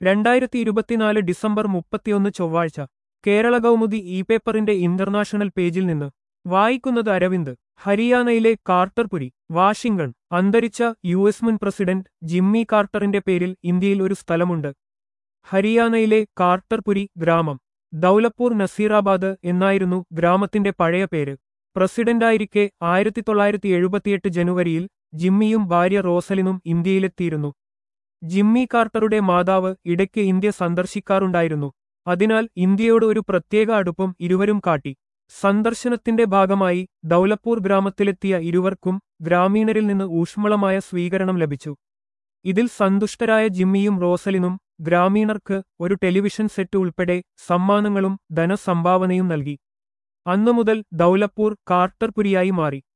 രണ്ടായിരത്തി ഇരുപത്തിനാല് ഡിസംബർ മുപ്പത്തിയൊന്ന് ചൊവ്വാഴ്ച കേരള കൗമുദി ഇ പേപ്പറിന്റെ ഇന്റർനാഷണൽ പേജിൽ നിന്ന് വായിക്കുന്നത് അരവിന്ദ് ഹരിയാനയിലെ കാർട്ടർപുരി വാഷിംഗ്ടൺ അന്തരിച്ച യു എസ് മുൻ പ്രസിഡന്റ് ജിമ്മി കാർട്ടറിന്റെ പേരിൽ ഇന്ത്യയിൽ ഒരു സ്ഥലമുണ്ട് ഹരിയാനയിലെ കാർട്ടർപുരി ഗ്രാമം ദൗലപ്പൂർ നസീറാബാദ് എന്നായിരുന്നു ഗ്രാമത്തിന്റെ പഴയ പേര് പ്രസിഡന്റായിരിക്കെ ആയിരത്തി തൊള്ളായിരത്തി എഴുപത്തിയെട്ട് ജനുവരിയിൽ ജിമ്മിയും ഭാര്യ റോസലിനും ഇന്ത്യയിലെത്തിയിരുന്നു ജിമ്മി കാർട്ടറുടെ മാതാവ് ഇടയ്ക്ക് ഇന്ത്യ സന്ദർശിക്കാറുണ്ടായിരുന്നു അതിനാൽ ഇന്ത്യയോട് ഒരു പ്രത്യേക അടുപ്പം ഇരുവരും കാട്ടി സന്ദർശനത്തിന്റെ ഭാഗമായി ദൗലപ്പൂർ ഗ്രാമത്തിലെത്തിയ ഇരുവർക്കും ഗ്രാമീണരിൽ നിന്ന് ഊഷ്മളമായ സ്വീകരണം ലഭിച്ചു ഇതിൽ സന്തുഷ്ടരായ ജിമ്മിയും റോസലിനും ഗ്രാമീണർക്ക് ഒരു ടെലിവിഷൻ സെറ്റ് ഉൾപ്പെടെ സമ്മാനങ്ങളും ധനസംഭാവനയും നൽകി അന്നു മുതൽ ദൗലപ്പൂർ കാർട്ടർപുരിയായി മാറി